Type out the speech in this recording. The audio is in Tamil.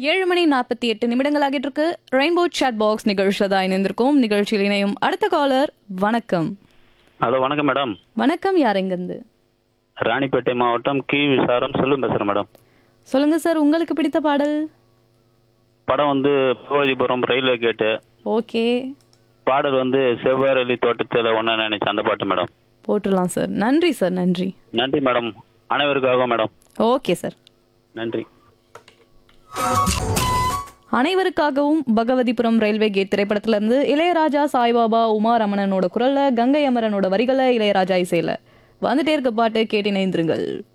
ஏழு மணி நாற்பத்தி எட்டு நிமிடங்கள் ஆகிட்டு இருக்கு ரெயின்போ சாட் பாக்ஸ் நிகழ்ச்சியில் தான் இணைந்திருக்கோம் நிகழ்ச்சியில் இணையும் அடுத்த காலர் வணக்கம் ஹலோ வணக்கம் மேடம் வணக்கம் யார் எங்கிருந்து ராணிப்பேட்டை மாவட்டம் கி விசாரம் செல்லும் பேசுகிறேன் மேடம் சொல்லுங்க சார் உங்களுக்கு பிடித்த பாடல் படம் வந்து பகவதிபுரம் ரயில்வே கேட்டு ஓகே பாடல் வந்து செவ்வாரளி தோட்டத்தில் ஒன்று நினைச்சேன் அந்த பாட்டு மேடம் போட்டுடலாம் சார் நன்றி சார் நன்றி நன்றி மேடம் அனைவருக்காக மேடம் ஓகே சார் நன்றி அனைவருக்காகவும் பகவதிபுரம் ரயில்வே கேட் திரைப்படத்திலிருந்து இளையராஜா சாய்பாபா உமா ரமணனோட குரல்ல கங்கை அமரனோட வரிகளை இளையராஜா இசையில வந்துட்டே இருக்க பாட்டு கேட்டு இணைந்திருங்கள்